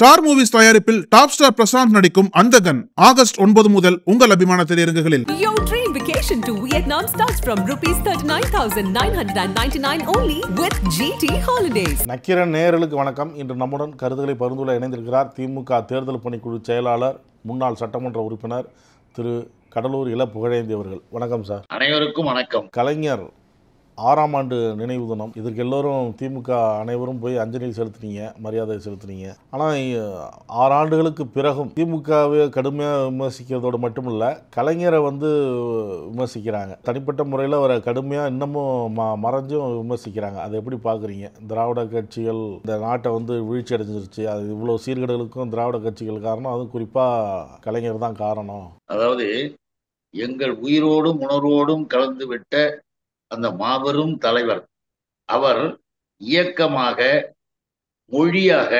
Star movies தயாரிப்பில் top star Prashanth நடிக்கும் Andhagan August ஒன்பது முதல் உங்கள் அபிமான திரையரங்குகளில் Your dream vacation to Vietnam starts from rupees 39,999 only with GT Holidays. Nakkheeran நேயர்களுக்கு வணக்கம் இன்று நம்முடன் கருத்துக்களை பரிந்துரை இணைந்திருக்கிறார் திமுக தேர்தல் பணிக்குழு செயலாளர் முன்னாள் சட்டமன்ற உறுப்பினர் திரு கடலூர் இள புகழேந்தி அவர்கள் வணக்கம் சார் அனைவருக்கும் வணக்கம் கலைஞர் ஆறாம் ஆண்டு நினைவு தினம் இதற்கு எல்லோரும் திமுக அனைவரும் போய் அஞ்சலி செலுத்துனீங்க மரியாதை செலுத்துனீங்க ஆனால் ஆறு ஆண்டுகளுக்கு பிறகும் திமுகவை கடுமையாக விமர்சிக்கிறதோடு மட்டுமில்ல கலைஞரை வந்து விமர்சிக்கிறாங்க தனிப்பட்ட முறையில் அவரை கடுமையாக இன்னமும் ம மறைஞ்சும் விமர்சிக்கிறாங்க அதை எப்படி பார்க்குறீங்க திராவிட கட்சிகள் இந்த நாட்டை வந்து வீழ்ச்சி அடைஞ்சிருச்சு அது இவ்வளோ சீர்கேடுகளுக்கும் திராவிட கட்சிகள் காரணம் அதுவும் குறிப்பாக கலைஞர் தான் காரணம் அதாவது எங்கள் உயிரோடும் உணர்வோடும் கலந்து விட்ட அந்த மாபெரும் தலைவர் அவர் இயக்கமாக மொழியாக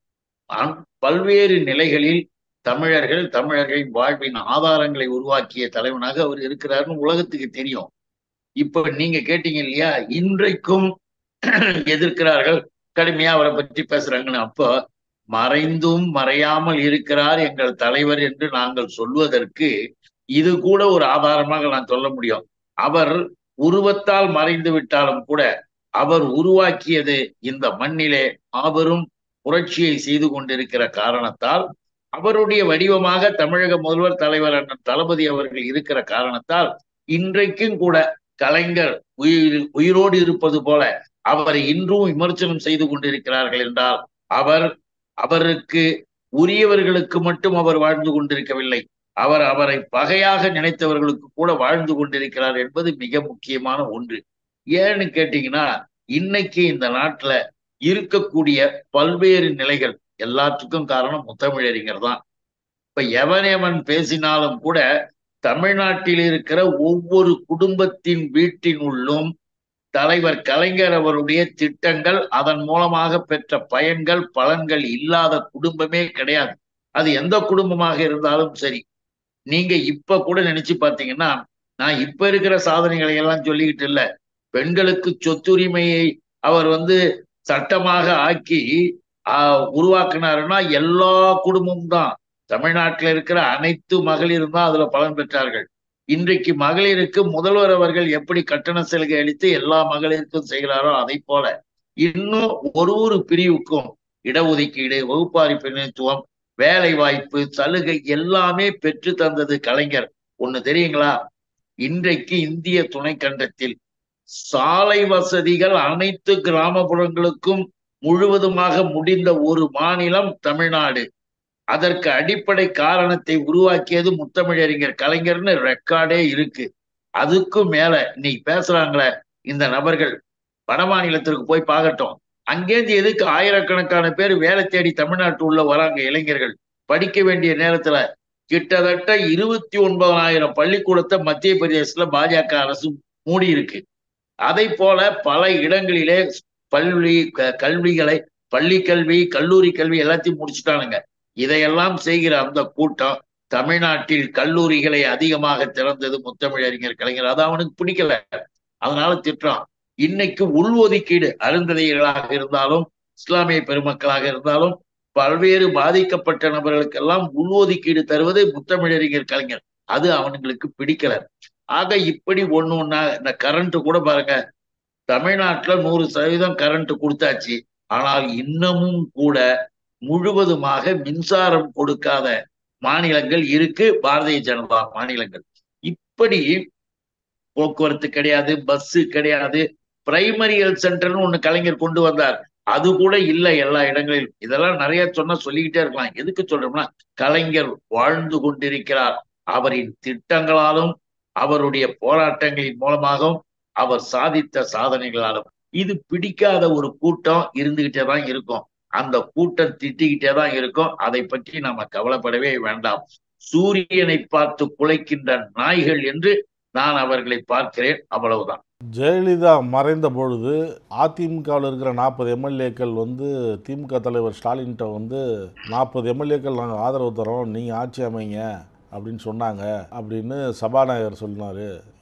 அன்- பல்வேறு நிலைகளில் தமிழர்கள் தமிழர்களின் வாழ்வின் ஆதாரங்களை உருவாக்கிய தலைவனாக அவர் இருக்கிறாருன்னு உலகத்துக்கு தெரியும் இப்ப நீங்க கேட்டீங்க இல்லையா இன்றைக்கும் எதிர்க்கிறார்கள் கடுமையா அவரை பற்றி பேசுறாங்கன்னு அப்போ மறைந்தும் மறையாமல் இருக்கிறார் எங்கள் தலைவர் என்று நாங்கள் சொல்வதற்கு இது கூட ஒரு ஆதாரமாக நான் சொல்ல முடியும் அவர் உருவத்தால் மறைந்து விட்டாலும் கூட அவர் உருவாக்கியது இந்த மண்ணிலே மாபெரும் புரட்சியை செய்து கொண்டிருக்கிற காரணத்தால் அவருடைய வடிவமாக தமிழக முதல்வர் தலைவர் அண்ணன் தளபதி அவர்கள் இருக்கிற காரணத்தால் இன்றைக்கும் கூட கலைஞர் உயிர் உயிரோடு இருப்பது போல அவரை இன்றும் விமர்சனம் செய்து கொண்டிருக்கிறார்கள் என்றால் அவர் அவருக்கு உரியவர்களுக்கு மட்டும் அவர் வாழ்ந்து கொண்டிருக்கவில்லை அவர் அவரை பகையாக நினைத்தவர்களுக்கு கூட வாழ்ந்து கொண்டிருக்கிறார் என்பது மிக முக்கியமான ஒன்று ஏன்னு கேட்டீங்கன்னா இன்னைக்கு இந்த நாட்டுல இருக்கக்கூடிய பல்வேறு நிலைகள் எல்லாத்துக்கும் காரணம் முத்தமிழறிஞர் தான் இப்ப எவன் எவன் பேசினாலும் கூட தமிழ்நாட்டில் இருக்கிற ஒவ்வொரு குடும்பத்தின் வீட்டினுள்ளும் தலைவர் கலைஞர் அவருடைய திட்டங்கள் அதன் மூலமாக பெற்ற பயன்கள் பலன்கள் இல்லாத குடும்பமே கிடையாது அது எந்த குடும்பமாக இருந்தாலும் சரி நீங்க இப்ப கூட நினைச்சு பார்த்தீங்கன்னா நான் இப்ப இருக்கிற சாதனைகளை எல்லாம் சொல்லிக்கிட்டு இல்ல பெண்களுக்கு சொத்துரிமையை அவர் வந்து சட்டமாக ஆக்கி ஆஹ், உருவாக்குனாருன்னா எல்லா குடும்பமும் தான் தமிழ்நாட்டில் இருக்கிற அனைத்து மகளிரும் தான் அதுல பலன் பெற்றார்கள் இன்றைக்கு மகளிருக்கு முதல்வர் அவர்கள் எப்படி கட்டண சலுகை அளித்து எல்லா மகளிருக்கும் செய்கிறாரோ அதை போல இன்னும் ஒரு ஒரு பிரிவுக்கும் இடஒதுக்கீடு வகுப்பாரி பிரதிநிதித்துவம் வேலை வாய்ப்பு சலுகை எல்லாமே பெற்று தந்தது கலைஞர் ஒண்ணு தெரியுங்களா இன்றைக்கு இந்திய துணைக்கண்டத்தில் சாலை வசதிகள் அனைத்து கிராமப்புறங்களுக்கும் முழுவதுமாக முடிந்த ஒரு மாநிலம் தமிழ்நாடு அதற்கு அடிப்படை காரணத்தை உருவாக்கியது முத்தமிழறிஞர் கலைஞர்னு ரெக்கார்டே இருக்கு அதுக்கும் மேல இன்னைக்கு பேசுறாங்களே இந்த நபர்கள் வட மாநிலத்திற்கு போய் பார்க்கட்டும் அங்கேருந்து எதுக்கு ஆயிரக்கணக்கான பேர் வேலை தேடி தமிழ்நாட்டு உள்ள வராங்க இளைஞர்கள் படிக்க வேண்டிய நேரத்துல கிட்டத்தட்ட இருபத்தி ஒன்பதாயிரம் பள்ளிக்கூடத்தை மத்திய பிரதேசத்துல பாஜக அரசு மூடி இருக்கு அதை போல பல இடங்களிலே பள்ளி க- கல்விகளை பள்ளி கல்வி கல்லூரி கல்வி எல்லாத்தையும் முடிச்சுட்டானுங்க இதையெல்லாம் செய்கிற அந்த கூட்டம் தமிழ்நாட்டில் கல்லூரிகளை அதிகமாக திறந்தது முத்தமிழறிஞர் கலைஞர் அது அவனுக்கு பிடிக்கல அதனால திட்டுறான் இன்னைக்கு உள்ஒதுக்கீடு அருந்ததிகளாக இருந்தாலும் இஸ்லாமிய பெருமக்களாக இருந்தாலும் பல்வேறு பாதிக்கப்பட்ட நபர்களுக்கெல்லாம் உள்ஒதுக்கீடு தருவது முத்தமிழறிஞர் கலைஞர் அது அவனுங்களுக்கு பிடிக்கல ஆக இப்படி ஒண்ணு ஒண்ணா இந்த கரண்ட் கூட பாருங்க தமிழ்நாட்டுல நூறு சதவீதம் கரண்ட் கொடுத்தாச்சு ஆனால் இன்னமும் கூட முழுவதுமாக மின்சாரம் கொடுக்காத மாநிலங்கள் இருக்கு பாரதிய ஜனதா மாநிலங்கள் இப்படி போக்குவரத்து கிடையாது பஸ் கிடையாது பிரைமரி ஹெல்த் சென்டர்னு ஒண்ணு கலைஞர் கொண்டு வந்தார் அது கூட இல்லை எல்லா இடங்களிலும் இதெல்லாம் நிறைய சொன்னா சொல்லிக்கிட்டே இருக்கலாம் எதுக்கு சொல்றோம்னா கலைஞர் வாழ்ந்து கொண்டிருக்கிறார் அவரின் திட்டங்களாலும் அவருடைய போராட்டங்களின் மூலமாகவும் அவர் சாதித்த சாதனைகளாலும் இது பிடிக்காத ஒரு கூட்டம் இருந்துகிட்டே தான் இருக்கும் அந்த கூட்டம் திட்டிக்கிட்டே தான் இருக்கும் அதை பற்றி நாம கவலைப்படவே வேண்டாம் சூரியனை பார்த்து குலைக்கின்ற நாய்கள் என்று நான் அவர்களை பார்க்கிறேன் அவ்வளவுதான் ஜெயலலிதா மறைந்த பொழுது அதிமுகவில் இருக்கிற நாற்பது எம்எல்ஏக்கள் வந்து திமுக தலைவர் ஸ்டாலின்கிட்ட வந்து நாற்பது எம்எல்ஏக்கள் நாங்கள் ஆதரவு தரோம் நீங்கள் ஆட்சி அமைங்க அப்படின்னு சொன்னாங்க அப்படின்னு சபாநாயகர் சொன்னார்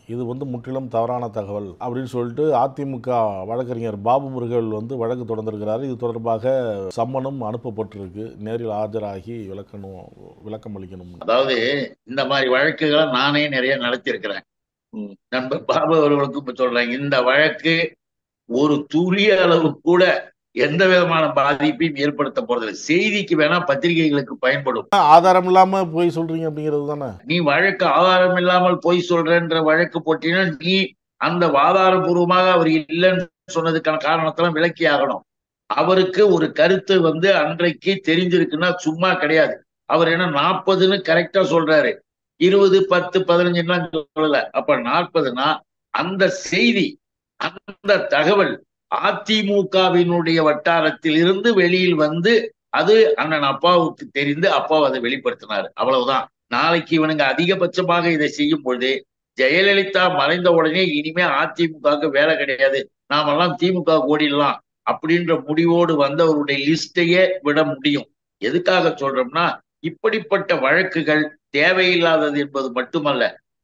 இது வந்து முற்றிலும் தவறான தகவல் அப்படின்னு சொல்லிட்டு அதிமுக வழக்கறிஞர் பாபு முருகல் வந்து வழக்கு தொடர்ந்திருக்கிறார் இது தொடர்பாக சம்மனும் அனுப்பப்பட்டிருக்கு நேரில் ஆஜராகி விளக்கணும் விளக்கம் அளிக்கணும் அதாவது இந்த மாதிரி வழக்குகளை நானே நிறைய நடத்தியிருக்கிறேன் ம். நண்பர் பாபு அவர்களுக்கும் இப்ப சொல்றேன் இந்த வழக்கு ஒரு துளிய அளவு கூட எந்த விதமான பாதிப்பையும் ஏற்படுத்த போறதில்லை செய்திக்கு வேணா பத்திரிகைகளுக்கு பயன்படும் ஆதாரம் இல்லாம போய் சொல்றீங்க அப்படிங்கிறது தானே நீ வழக்கு ஆதாரம் இல்லாமல் பொய் சொல்றேன்ற வழக்கு போட்டினா நீ அந்த ஆதாரபூர்வமாக அவர் இல்லைன்னு சொன்னதுக்கான காரணத்தெல்லாம் விளக்கி ஆகணும் அவருக்கு ஒரு கருத்து வந்து அன்றைக்கு தெரிஞ்சிருக்குன்னா சும்மா கிடையாது அவர் என்ன நாற்பதுன்னு கரெக்டா சொல்றாரு இருபது பத்து பதினஞ்சுலாம் சொல்லல அப்ப நாற்பதுனா அந்த செய்தி அந்த தகவல் அதிமுகவினுடைய வட்டாரத்தில் இருந்து வெளியில் வந்து அது அண்ணன் அப்பாவுக்கு தெரிந்து அப்பா அதை வெளிப்படுத்தினார் அவ்வளவுதான் நாளைக்கு இவனுங்க அதிகபட்சமாக இதை செய்யும் பொழுது ஜெயலலிதா மறைந்த உடனே இனிமே அதிமுகவுக்கு வேலை கிடையாது நாமெல்லாம் திமுக ஓடிடலாம் அப்படின்ற முடிவோடு வந்தவருடைய லிஸ்டையே விட முடியும் எதுக்காக சொல்றோம்னா இப்படிப்பட்ட வழக்குகள் தேவையில்லாதது என்பது மட்டுமல்ல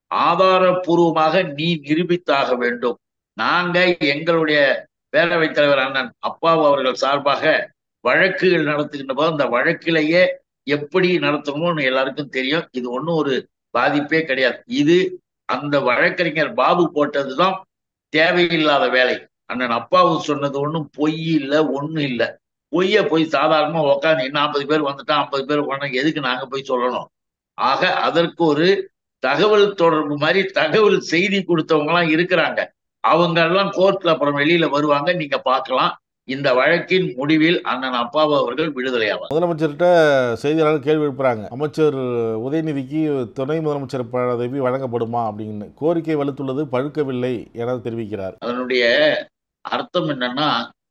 ஆதாரபூர்வமாக நீ நிரூபித்தாக வேண்டும் நாங்க எங்களுடைய பேரவைத் தலைவர் அண்ணன் அப்பாவு அவர்கள் சார்பாக வழக்குகள் நடத்துகின்ற போது அந்த வழக்கிலேயே எப்படி நடத்தணும்னு எல்லாருக்கும் தெரியும் இது ஒன்றும் ஒரு பாதிப்பே கிடையாது இது அந்த வழக்கறிஞர் பாபு போட்டதுதான் தேவையில்லாத வேலை அண்ணன் அப்பாவு சொன்னது ஒன்றும் பொய் இல்லை ஒன்றும் இல்லை பொய்ய போய் சாதாரணமா உட்காந்து இன்னும் ஐம்பது பேர் வந்துட்டா ஐம்பது பேர் உடனே எதுக்கு நாங்க போய் சொல்லணும் ஆக அதற்கு ஒரு தகவல் தொடர்பு மாதிரி தகவல் செய்தி கொடுத்தவங்க எல்லாம் இருக்கிறாங்க அவங்க எல்லாம் கோர்ட்ல அப்புறம் வெளியில வருவாங்க நீங்க பார்க்கலாம் இந்த வழக்கின் முடிவில் அண்ணன் அப்பாவு அவர்கள் விடுதலையாவார் முதலமைச்சர்கிட்ட செய்தியாளர்கள் கேள்வி எழுப்புறாங்க அமைச்சர் உதயநிதிக்கு துணை முதலமைச்சர் பதவி வழங்கப்படுமா அப்படின்னு கோரிக்கை வலுத்துள்ளது பழுக்கவில்லை என தெரிவிக்கிறார் அதனுடைய அர்த்தம் என்னன்னா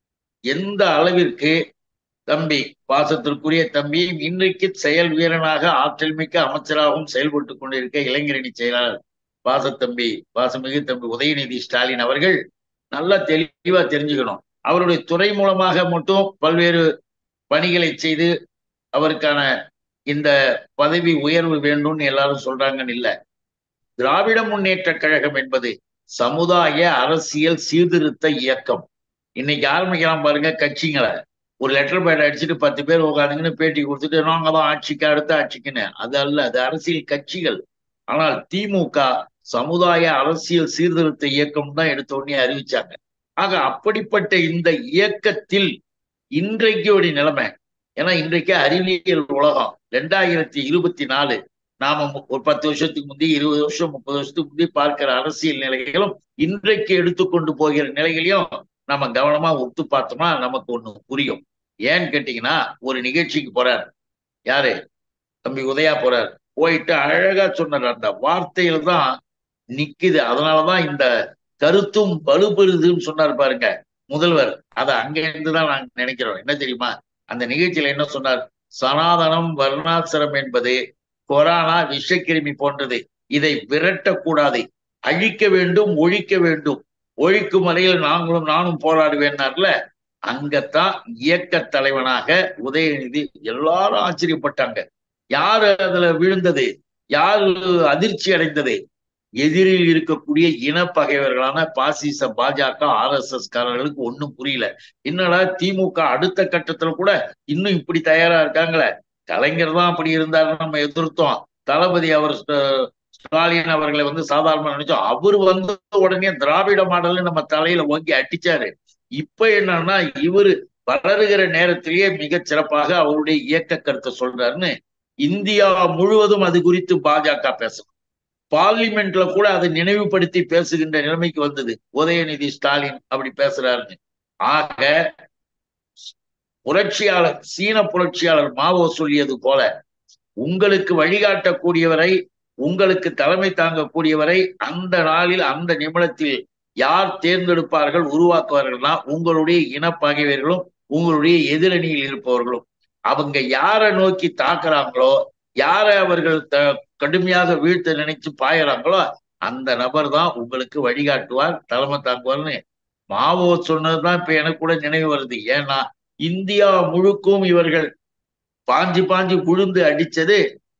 எந்த அளவிற்கு தம்பி பாசத்திற்குரிய தம்பி இன்றைக்கு செயல் வீரனாக ஆற்றல் மிக்க அமைச்சராகவும் செயல்பட்டு கொண்டிருக்க இளைஞரணி செயலாளர் பாசத்தம்பி பாசமிகு தம்பி உதயநிதி ஸ்டாலின் அவர்கள் நல்லா தெளிவா தெரிஞ்சுக்கணும் அவருடைய துறை மூலமாக மட்டும் பல்வேறு பணிகளை செய்து அவருக்கான இந்த பதவி உயர்வு வேண்டும்னு எல்லாரும் சொல்றாங்கன்னு இல்ல திராவிட முன்னேற்ற கழகம் என்பது சமுதாய அரசியல் சீர்திருத்த இயக்கம் இன்னைக்கு ஆரம்பிக்கலாம் பாருங்க கட்சிங்களை ஒரு லெட்டர் பேட் அடிச்சுட்டு பத்து பேர் உட்காந்துங்கன்னு பேட்டி கொடுத்துட்டு நாங்க தான் ஆட்சிக்கு அடுத்த ஆட்சிக்குன்னு அது அல்ல அது அரசியல் கட்சிகள் ஆனால் திமுக சமுதாய அரசியல் சீர்திருத்த இயக்கம் தான் எடுத்த உடனே அறிவிச்சாங்க ஆக அப்படிப்பட்ட இந்த இயக்கத்தில் இன்றைக்கு ஒரு நிலைமை ஏன்னா இன்றைக்கு அறிவியல் உலகம் ரெண்டாயிரத்தி இருபத்தி நாலு நாம மு- ஒரு பத்து வருஷத்துக்கு முந்தி இருபது வருஷம் முப்பது வருஷத்துக்கு முந்தி பார்க்கிற அரசியல் நிலைகளும் இன்றைக்கு எடுத்துக்கொண்டு போகிற நிலைகளையும் நம்ம கவனமா ஒத்து பார்த்தோம்னா நமக்கு ஒண்ணு புரியும் ஏன்னு கேட்டீங்கன்னா ஒரு நிகழ்ச்சிக்கு போறார் யாரு தம்பி உதயா போறார் போயிட்டு அழகா சொன்னார் அந்த வார்த்தையில தான் நிக்குது அதனாலதான் இந்த கருத்தும் வலுப்பெறுதுன்னு சொன்னார் பாருங்க முதல்வர் அதை அங்க இருந்துதான் நாங்க நினைக்கிறோம் என்ன தெரியுமா அந்த நிகழ்ச்சியில என்ன சொன்னார் சனாதனம் வர்ணாசிரம் என்பது கொரோனா விஷக்கிருமி போன்றது இதை விரட்டக்கூடாது அழிக்க வேண்டும் ஒழிக்க வேண்டும் ஒழிக்கும் வரையில் நாங்களும் நானும் போராடுவேன்னார்ல அங்கத்தான் இயக்க தலைவனாக உதயநிதி எல்லாரும் ஆச்சரியப்பட்டாங்க யாரு அதுல விழுந்தது யாரு அதிர்ச்சி அடைந்தது எதிரில் இருக்கக்கூடிய இனப்பகைவர்களான பாசிச பாஜக ஆர் எஸ் எஸ் காரர்களுக்கு ஒண்ணும் புரியல என்னடா திமுக அடுத்த கட்டத்துல கூட இன்னும் இப்படி தயாரா இருக்காங்களே கலைஞர் தான் அப்படி இருந்தாரு நம்ம எதிர்த்தோம் தளபதி அவர் ஸ்ட- ஸ்டாலின் அவர்களை வந்து சாதாரணமா நினைச்சோம் அவர் வந்த உடனே திராவிட மாடல் நம்ம தலையில ஓங்கி அடிச்சாரு இப்ப என்னன்னா இவரு வளருகிற நேரத்திலேயே மிகச் சிறப்பாக அவருடைய இயக்க கருத்தை சொல்றாருன்னு இந்தியா முழுவதும் அது குறித்து பாஜக பேசணும் பார்லிமெண்ட்ல கூட அதை நினைவுபடுத்தி பேசுகின்ற நிலைமைக்கு வந்தது உதயநிதி ஸ்டாலின் அப்படி பேசுறாருன்னு ஆக புரட்சியாளர் சீன புரட்சியாளர் மாவோ சொல்லியது போல உங்களுக்கு வழிகாட்டக்கூடியவரை உங்களுக்கு தலைமை தாங்கக்கூடியவரை அந்த நாளில் அந்த நிமிடத்தில் யார் தேர்ந்தெடுப்பார்கள் உருவாக்குவார்கள்னா உங்களுடைய இனப்பகைவர்களும் உங்களுடைய எதிரணியில் இருப்பவர்களும் அவங்க யாரை நோக்கி தாக்குறாங்களோ யாரை அவர்கள் த- கடுமையாக வீழ்த்த நினைச்சு பாயறாங்களோ அந்த நபர் தான் உங்களுக்கு வழிகாட்டுவார் தலைமை தாங்குவார்னு மாவோ சொன்னதுதான் இப்ப எனக்கு கூட நினைவு வருது ஏன்னா இந்தியா முழுக்கும் இவர்கள் பாஞ்சு பாஞ்சு விழுந்து அடிச்சது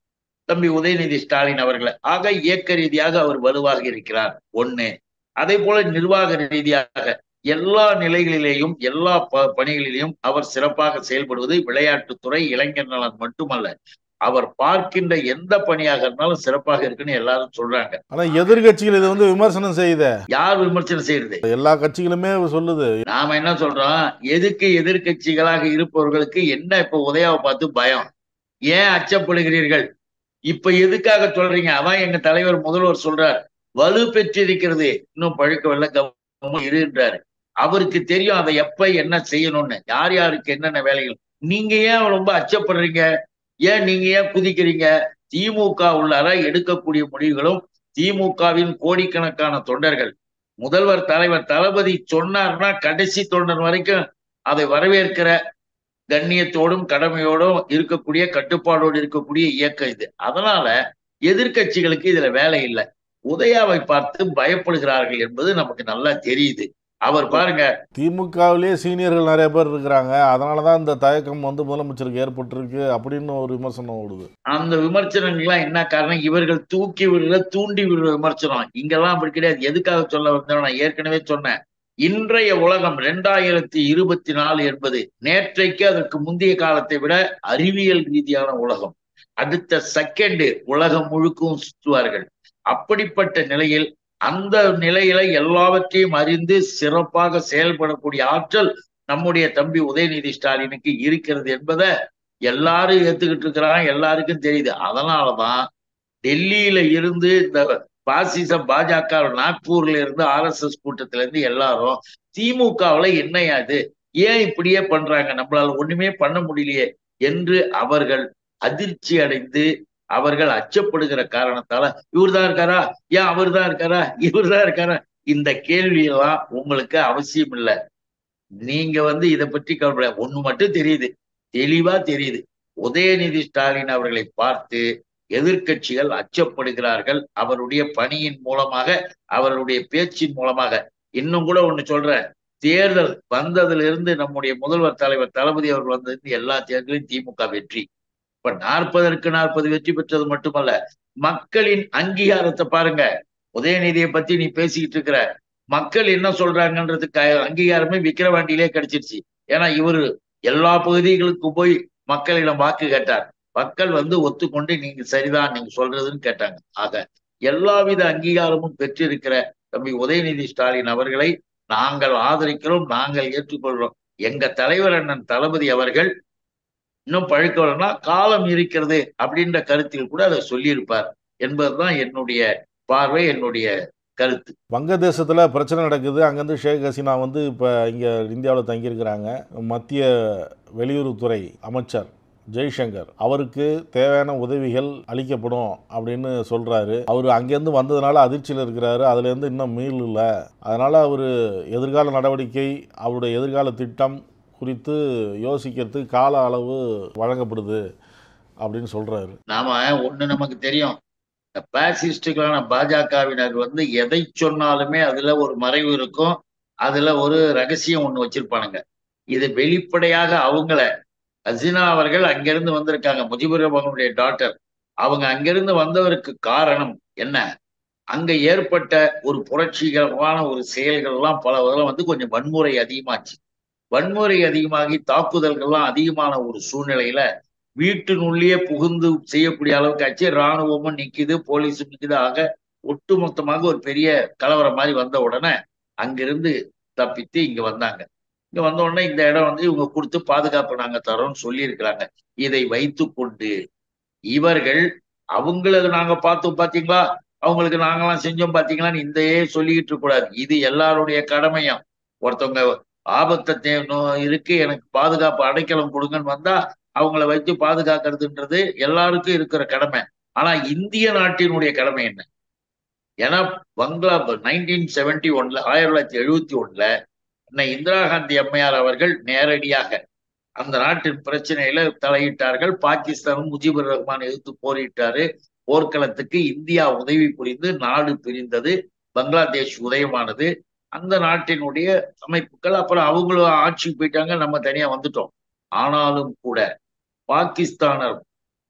தம்பி உதயநிதி ஸ்டாலின் அவர்களை ஆக இயக்க ரீதியாக அவர் வலுவாக இருக்கிறார் ஒண்ணு அதே போல நிர்வாக ரீதியாக எல்லா நிலைகளிலேயும் எல்லா ப பணிகளிலேயும் அவர் சிறப்பாக செயல்படுவது விளையாட்டுத்துறை இளைஞர் நலன் மட்டுமல்ல அவர் பார்க்கின்ற எந்த பணியாக இருந்தாலும் சிறப்பாக இருக்குன்னு எல்லாரும் சொல்றாங்க ஆனா எதிர்கட்சிகள் இதை வந்து விமர்சனம் செய்யுது யார் விமர்சனம் செய்யறது எல்லா கட்சிகளுமே சொல்லுது நாம என்ன சொல்றோம் எதுக்கு எதிர்க்கட்சிகளாக இருப்பவர்களுக்கு என்ன இப்ப உதயாவை பார்த்து பயம் ஏன் அச்சப்படுகிறீர்கள் இப்ப எதுக்காக சொல்றீங்க அதான் எங்க தலைவர் முதல்வர் சொல்றார் வலு பெற்றிருக்கிறது இன்னும் பழுக்கவில்லை கவனமா இருன்றாரு அவருக்கு தெரியும் அதை எப்ப என்ன செய்யணும்னு யார் யாருக்கு என்னென்ன வேலைகள் நீங்க ஏன் ரொம்ப அச்சப்படுறீங்க ஏன் நீங்க ஏன் குதிக்கிறீங்க திமுக உள்ளார எடுக்கக்கூடிய முடிவுகளும் திமுகவின் கோடிக்கணக்கான தொண்டர்கள் முதல்வர் தலைவர் தளபதி சொன்னார்னா கடைசி தொண்டன் வரைக்கும் அதை வரவேற்கிற கண்ணியத்தோடும் கடமையோடும் இருக்கக்கூடிய கட்டுப்பாடோடு இருக்கக்கூடிய இயக்கம் இது அதனால எதிர்க்கட்சிகளுக்கு இதுல வேலை இல்லை உதயாவை பார்த்து பயப்படுகிறார்கள் என்பது நமக்கு நல்லா தெரியுது அவர் பாருங்க திமுகவிலே சீனியர்கள் நிறைய பேர் இருக்கிறாங்க அதனாலதான் இந்த தயக்கம் வந்து முதலமைச்சருக்கு ஏற்பட்டிருக்கு அப்படின்னு ஒரு விமர்சனம் ஓடுது அந்த விமர்சனங்கள்லாம் என்ன காரணம் இவர்கள் தூக்கி விடுற தூண்டி விடுற விமர்சனம் இங்கெல்லாம் அப்படி கிடையாது எதுக்காக சொல்ல வந்தேன் நான் ஏற்கனவே சொன்னேன் இன்றைய உலகம் ரெண்டாயிரத்தி இருபத்தி நாலு என்பது நேற்றைக்கு அதற்கு முந்தைய காலத்தை விட அறிவியல் ரீதியான உலகம் அடுத்த செகண்ட் உலகம் முழுக்கும் சுற்றுவார்கள் அப்படிப்பட்ட நிலையில் அந்த நிலையில எல்லாவற்றையும் அறிந்து சிறப்பாக செயல்படக்கூடிய ஆற்றல் நம்முடைய தம்பி உதயநிதி ஸ்டாலினுக்கு இருக்கிறது என்பதை எல்லாரும் ஏத்துக்கிட்டு இருக்கிறாங்க எல்லாருக்கும் தெரியுது அதனாலதான் டெல்லியில இருந்து இந்த பாசிச பாஜக நாக்பூர்ல இருந்து ஆர் எஸ் எஸ் கூட்டத்துல இருந்து எல்லாரும் திமுகவுல என்னையா இது ஏன் இப்படியே பண்றாங்க நம்மளால ஒண்ணுமே பண்ண முடியலையே என்று அவர்கள் அதிர்ச்சி அடைந்து அவர்கள் அச்சப்படுகிற காரணத்தால இவர் தான் இருக்காரா ஏன் அவர் தான் இருக்காரா இவர் தான் இருக்காரா இந்த கேள்வி எல்லாம் உங்களுக்கு அவசியம் இல்லை நீங்க வந்து இதை பற்றி கவலைப்பட ஒண்ணு மட்டும் தெரியுது தெளிவா தெரியுது உதயநிதி ஸ்டாலின் அவர்களை பார்த்து எதிர்க்கட்சிகள் அச்சப்படுகிறார்கள் அவருடைய பணியின் மூலமாக அவருடைய பேச்சின் மூலமாக இன்னும் கூட ஒண்ணு சொல்றேன் தேர்தல் வந்ததுல இருந்து நம்முடைய முதல்வர் தலைவர் தளபதி அவர்கள் வந்தது எல்லா தேர்தலையும் திமுக வெற்றி இப்ப நாற்பதற்கு நாற்பது வெற்றி பெற்றது மட்டுமல்ல மக்களின் அங்கீகாரத்தை பாருங்க உதயநிதியை பத்தி நீ பேசிக்கிட்டு இருக்கிற மக்கள் என்ன சொல்றாங்கன்றதுக்கு அங்கீகாரமே விக்கிரவாண்டியிலே கிடைச்சிருச்சு ஏன்னா இவரு எல்லா பகுதிகளுக்கும் போய் மக்களிடம் வாக்கு கேட்டார் மக்கள் வந்து ஒத்துக்கொண்டு நீங்க சரிதான் நீங்க சொல்றதுன்னு கேட்டாங்க ஆக எல்லாவித அங்கீகாரமும் பெற்றிருக்கிற தம்பி உதயநிதி ஸ்டாலின் அவர்களை நாங்கள் ஆதரிக்கிறோம் நாங்கள் ஏற்றுக்கொள்றோம் எங்க தலைவர் அண்ணன் தளபதி அவர்கள் இன்னும் பழுக்கவலன்னா காலம் இருக்கிறது அப்படின்ற கருத்தில் கூட அதை சொல்லியிருப்பார் என்பதுதான் என்னுடைய பார்வை என்னுடைய கருத்து வங்கதேசத்துல பிரச்சனை நடக்குது அங்கேருந்து ஷேக் ஹசீனா வந்து இப்போ இங்கே இந்தியாவில் தங்கியிருக்கிறாங்க மத்திய வெளியுறவுத்துறை அமைச்சர் ஜெய்சங்கர் அவருக்கு தேவையான உதவிகள் அளிக்கப்படும் அப்படின்னு சொல்றாரு அவர் அங்கேருந்து வந்ததுனால அதிர்ச்சியில் இருக்கிறாரு அதுலேருந்து இன்னும் மீளல அதனால அவர் எதிர்கால நடவடிக்கை அவருடைய எதிர்கால திட்டம் குறித்து யோசிக்கிறதுக்கு கால அளவு வழங்கப்படுது அப்படின்னு சொல்றாரு நாம ஒண்ணு நமக்கு தெரியும் இந்த பாசிஸ்டுகளான பாஜகவினர் வந்து எதை சொன்னாலுமே அதுல ஒரு மறைவு இருக்கும் அதுல ஒரு ரகசியம் ஒண்ணு வச்சிருப்பானுங்க இது வெளிப்படையாக அவங்கள ஹசீனா அவர்கள் அங்கிருந்து வந்திருக்காங்க முஜிபுர் ரஹ்மானுடைய டாட்டர் அவங்க அங்கிருந்து வந்தவருக்கு காரணம் என்ன அங்க ஏற்பட்ட ஒரு புரட்சிகரமான ஒரு செயல்கள் எல்லாம் பல வகையில வந்து கொஞ்சம் வன்முறை அதிகமாச்சு வன்முறை அதிகமாகி தாக்குதல்கள்லாம் அதிகமான ஒரு சூழ்நிலையில வீட்டினுள்ளேயே புகுந்து செய்யக்கூடிய அளவுக்கு ஆச்சு இராணுவமும் நிக்குது போலீஸும் நிக்குது ஆக ஒட்டுமொத்தமாக ஒரு பெரிய கலவரம் மாதிரி வந்த உடனே அங்கிருந்து தப்பித்து இங்க வந்தாங்க இங்க வந்த உடனே இந்த இடம் வந்து இவங்க கொடுத்து பாதுகாப்பு நாங்க தரோம்னு சொல்லியிருக்கிறாங்க இதை வைத்து கொண்டு இவர்கள் அவங்களது நாங்க பார்த்தோம் பாத்தீங்களா அவங்களுக்கு நாங்கெல்லாம் செஞ்சோம் பாத்தீங்களான்னு இதையே சொல்லிக்கிட்டு இருக்க கூடாது இது எல்லாருடைய கடமையும் ஒருத்தவங்க ஆபத்தை தே- நோ- இருக்கு எனக்கு பாதுகாப்பு அடைக்கலம் கொடுங்கன்னு வந்தா அவங்கள வைத்து பாதுகாக்கிறதுன்றது எல்லாருக்கும் இருக்கிற கடமை ஆனா இந்திய நாட்டினுடைய கடமை என்ன ஏன்னா பங்களா நைன்டீன் செவன்டி ஒன்ல ஆயிரத்தி தொள்ளாயிரத்தி எழுபத்தி ஒண்ணுல அன்னை இந்திரா காந்தி அம்மையார் அவர்கள் நேரடியாக அந்த நாட்டின் பிரச்சனையில தலையிட்டார்கள் பாகிஸ்தானும் முஜிபுர் ரஹ்மான் எதிர்த்து போரிட்டாரு போர்க்களத்துக்கு இந்தியா உதவி புரிந்து நாடு பிரிந்தது பங்களாதேஷ் உதயமானது அந்த நாட்டினுடைய அமைப்புகள் அப்புறம் அவங்களும் ஆட்சிக்கு போயிட்டாங்க நம்ம தனியா வந்துட்டோம் ஆனாலும் கூட பாகிஸ்தானர்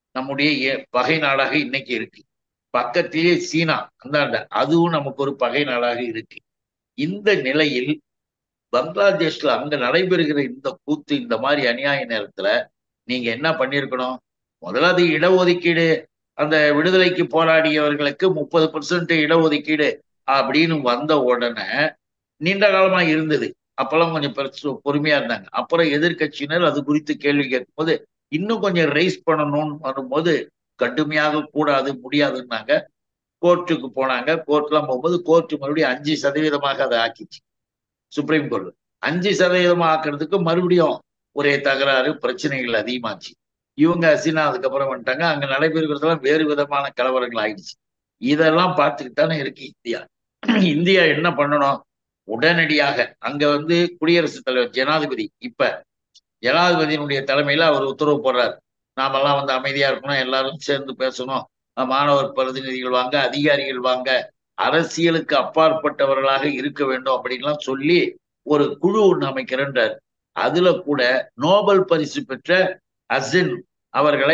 நம்முடைய ஏ- பகை நாடாக இன்னைக்கு இருக்கு பக்கத்திலே சீனா அந்தாண்ட அதுவும் நமக்கு ஒரு பகை நாடாக இருக்கு இந்த நிலையில் பங்களாதேஷ்ல அங்க நடைபெறுகிற இந்த கூத்து இந்த மாதிரி அநியாய நேரத்துல நீங்க என்ன பண்ணிருக்கணும் முதல்ல அது இடஒதுக்கீடு அந்த விடுதலைக்கு போராடியவர்களுக்கு முப்பது பெர்சன்ட் இடஒதுக்கீடு அப்படின்னு வந்த உடனே நீண்ட காலமா இருந்தது அப்பெல்லாம் கொஞ்சம் பெருசு பொறுமையா இருந்தாங்க அப்புறம் எதிர்க்கட்சியினர் அது குறித்து கேள்வி கேட்கும்போது இன்னும் கொஞ்சம் ரைஸ் பண்ணணும்னு வரும்போது கடுமையாக கூடாது முடியாதுன்னாங்க கோர்ட்டுக்கு போனாங்க கோர்ட்லாம் போகும்போது கோர்ட் மறுபடியும் அஞ்சு சதவீதமாக அதை ஆக்கிச்சு சுப்ரீம் கோர்ட் அஞ்சு சதவீதமா ஆக்குறதுக்கு மறுபடியும் ஒரே தகராறு பிரச்சனைகள் அதிகமாச்சு இவங்க ஹசீனா அதுக்கப்புறம் வந்துட்டாங்க அங்க நடைபெறுகிறதெல்லாம் வேறு விதமான கலவரங்கள் ஆயிடுச்சு இதெல்லாம் பார்த்துக்கிட்டு தானே இருக்கு இந்தியா இந்தியா என்ன பண்ணணும் உடனடியாக அங்க வந்து குடியரசுத் தலைவர் ஜனாதிபதி இப்ப ஜனாதிபதியினுடைய தலைமையில அவர் உத்தரவு போடுறாரு நாமெல்லாம் வந்து அமைதியா இருக்கணும் எல்லாரும் சேர்ந்து பேசணும் அஹ் மாணவர் பிரதிநிதிகள் வாங்க அதிகாரிகள் வாங்க அரசியலுக்கு அப்பாற்பட்டவர்களாக இருக்க வேண்டும் அப்படின்லாம் சொல்லி ஒரு குழு ஒண்ணு அமைக்கிறேன்றார் அதுல கூட நோபல் பரிசு பெற்ற அசின் அவர்களை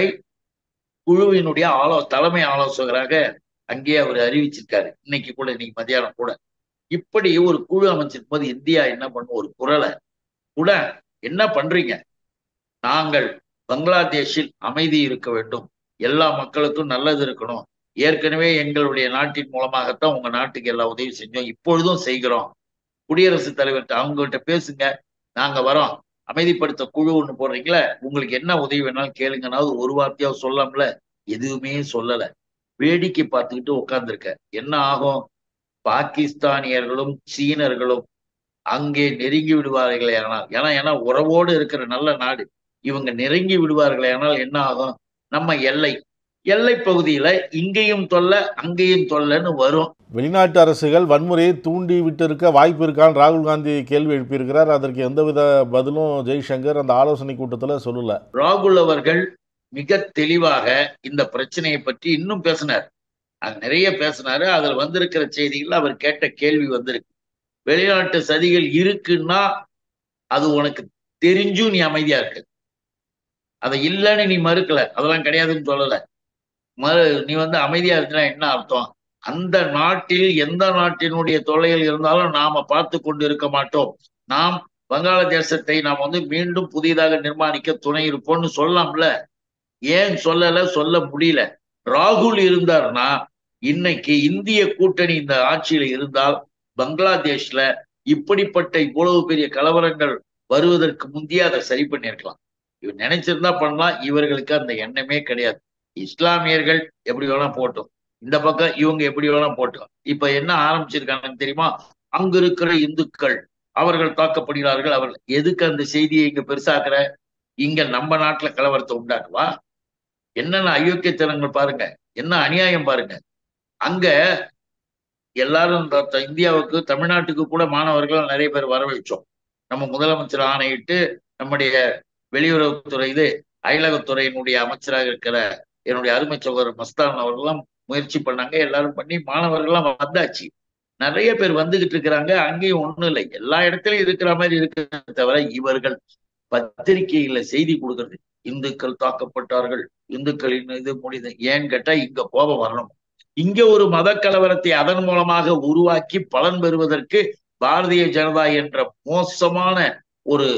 குழுவினுடைய ஆலோ தலைமை ஆலோசகராக அங்கேயே அவர் அறிவிச்சிருக்காரு இன்னைக்கு கூட இன்னைக்கு மதியானம் கூட இப்படி ஒரு குழு அமைச்சிருக்கும் போது இந்தியா என்ன பண்ணும் ஒரு குரலை கூட என்ன பண்றீங்க நாங்கள் பங்களாதேஷில் அமைதி இருக்க வேண்டும் எல்லா மக்களுக்கும் நல்லது இருக்கணும் ஏற்கனவே எங்களுடைய நாட்டின் மூலமாகத்தான் உங்க நாட்டுக்கு எல்லா உதவி செஞ்சோம் இப்பொழுதும் செய்கிறோம் குடியரசுத் தலைவர்கிட்ட அவங்ககிட்ட பேசுங்க நாங்க வரோம் அமைதிப்படுத்த குழு ஒண்ணு போடுறீங்களே உங்களுக்கு என்ன உதவி வேணாலும் கேளுங்கனாவது ஒரு வார்த்தையாவது சொல்லாமல எதுவுமே சொல்லல வேடிக்கை பார்த்துக்கிட்டு உட்கார்ந்துருக்க என்ன ஆகும் பாகிஸ்தானியர்களும் சீனர்களும் அங்கே நெருங்கி விடுவார்களே ஆனால் ஏன்னா ஏன்னா உறவோடு இருக்கிற நல்ல நாடு இவங்க நெருங்கி விடுவார்களே ஆனால் என்ன ஆகும் நம்ம எல்லை எல்லை பகுதியில இங்கேயும் தொல்லை அங்கேயும் தொல்லைன்னு வரும் வெளிநாட்டு அரசுகள் வன்முறையை தூண்டி விட்டிருக்க வாய்ப்பு இருக்கான்னு ராகுல் காந்தி கேள்வி எழுப்பியிருக்கிறார் அதற்கு எந்தவித பதிலும் ஜெய்சங்கர் அந்த ஆலோசனை கூட்டத்தில் சொல்லல ராகுல் அவர்கள் மிக தெளிவாக இந்த பிரச்சனையை பற்றி இன்னும் பேசினார் அது நிறைய பேசினாரு அதுல வந்திருக்கிற செய்திகள் அவர் கேட்ட கேள்வி வந்திருக்கு வெளிநாட்டு சதிகள் இருக்குன்னா அது உனக்கு தெரிஞ்சும் நீ அமைதியா இருக்கு அதை இல்லைன்னு நீ மறுக்கல அதெல்லாம் கிடையாதுன்னு சொல்லல மறு நீ வந்து அமைதியா இருந்துனா என்ன அர்த்தம் அந்த நாட்டில் எந்த நாட்டினுடைய தொல்லைகள் இருந்தாலும் நாம பார்த்து கொண்டு இருக்க மாட்டோம் நாம் வங்காளதேசத்தை நாம் வந்து மீண்டும் புதிதாக நிர்மாணிக்க துணை இருப்போம்னு சொல்லலாம்ல ஏன் சொல்லல சொல்ல முடியல ராகுல் இருந்தார்னா இன்னைக்கு இந்திய கூட்டணி இந்த ஆட்சியில இருந்தால் பங்களாதேஷ்ல இப்படிப்பட்ட இவ்வளவு பெரிய கலவரங்கள் வருவதற்கு முந்தைய அதை சரி பண்ணியிருக்கலாம் இவர் நினைச்சிருந்தா பண்ணலாம் இவர்களுக்கு அந்த எண்ணமே கிடையாது இஸ்லாமியர்கள் எப்படி வேணா போட்டோம் இந்த பக்கம் இவங்க எப்படி வேணா போட்டோம் இப்ப என்ன ஆரம்பிச்சிருக்காங்கன்னு தெரியுமா அங்க இருக்கிற இந்துக்கள் அவர்கள் தாக்கப்படுகிறார்கள் அவர்கள் எதுக்கு அந்த செய்தியை இங்க பெருசாக்குற இங்க நம்ம நாட்டுல கலவரத்தை உண்டாக்குவா என்னென்ன அயோக்கியத்தனங்கள் பாருங்க என்ன அநியாயம் பாருங்க அங்க எல்லாரும் த- த- இந்தியாவுக்கு தமிழ்நாட்டுக்கு கூட மாணவர்கள் நிறைய பேர் வரவழைச்சோம் நம்ம முதலமைச்சர் ஆணையிட்டு நம்முடைய வெளியுறவுத்துறை இது அயலகத்துறையினுடைய அமைச்சராக இருக்கிற என்னுடைய அருமை சகோதரர் மஸ்தான் அவர்கள்லாம் முயற்சி பண்ணாங்க எல்லாரும் பண்ணி மாணவர்கள்லாம் வந்தாச்சு நிறைய பேர் வந்துகிட்டு இருக்கிறாங்க அங்கேயும் ஒண்ணும் இல்லை எல்லா இடத்துலயும் இருக்கிற மாதிரி இருக்கிறத தவிர இவர்கள் பத்திரிகையில செய்தி கொடுக்கறது இந்துக்கள் தாக்கப்பட்டார்கள் இந்துக்களின் இது முடிது ஏன்னு கேட்டா இங்க கோபம் வரணும் இங்க ஒரு மத கலவரத்தை அதன் மூலமாக உருவாக்கி பலன் பெறுவதற்கு பாரதிய ஜனதா என்ற மோசமான ஒரு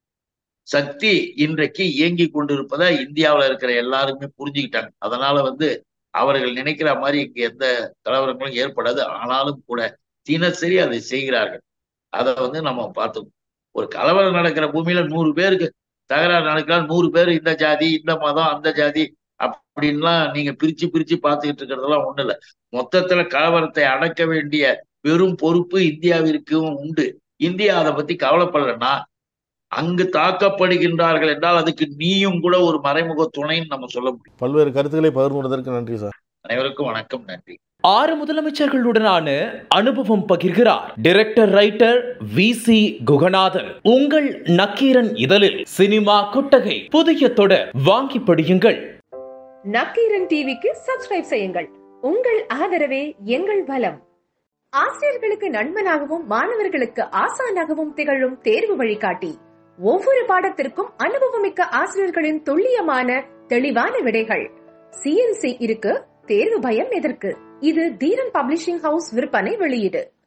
சக்தி இன்றைக்கு இயங்கி கொண்டிருப்பதை இந்தியாவுல இருக்கிற எல்லாருமே புரிஞ்சுக்கிட்டாங்க அதனால வந்து அவர்கள் நினைக்கிற மாதிரி இங்க எந்த கலவரங்களும் ஏற்படாது ஆனாலும் கூட தினசரி அதை செய்கிறார்கள் அதை வந்து நம்ம பார்த்தோம் ஒரு கலவரம் நடக்கிற பூமியில நூறு பேருக்கு தகராறு நடக்கிறார் நூறு பேர் இந்த ஜாதி இந்த மதம் அந்த ஜாதி அப்படின்லாம் நீங்க பிரிச்சு பிரிச்சு பார்த்துக்கிட்டு இருக்கிறதெல்லாம் ஒண்ணு இல்லை மொத்தத்துல கலவரத்தை அடக்க வேண்டிய பெரும் பொறுப்பு இந்தியாவிற்கும் உண்டு இந்தியா அதை பத்தி கவலைப்படலைன்னா அங்கு தாக்கப்படுகின்றார்கள் என்றால் அதுக்கு நீயும் கூட ஒரு மறைமுக துணைன்னு நம்ம சொல்ல முடியும் பல்வேறு கருத்துக்களை பகிர்ந்துள்ளதற்கு நன்றி சார் அனைவருக்கும் வணக்கம் நன்றி ஆறு முதலமைச்சர்களுடனான அனுபவம் பகிர்கிறார் director writer V C Guhanathan உங்கள் நக்கீரன் இதழில் சினிமா கொட்டகை புதிய தொடர் வாங்கி படியுங்கள் நக்கீரன் டிவிக்கு சப்ஸ்கிரைப் செய்யுங்கள் உங்கள் ஆதரவே எங்கள் பலம் ஆசிரியர்களுக்கு நண்பனாகவும் மாணவர்களுக்கு ஆசானாகவும் திகழும் தேர்வு வழிகாட்டி ஒவ்வொரு பாடத்திற்கும் அனுபவமிக்க ஆசிரியர்களின் துல்லியமான தெளிவான விடைகள் சிஎன்சி இருக்கு தேர்வு பயம் எதற்கு இது தீரன் பப்ளிஷிங் ஹவுஸ் விற்பனை வெளியீடு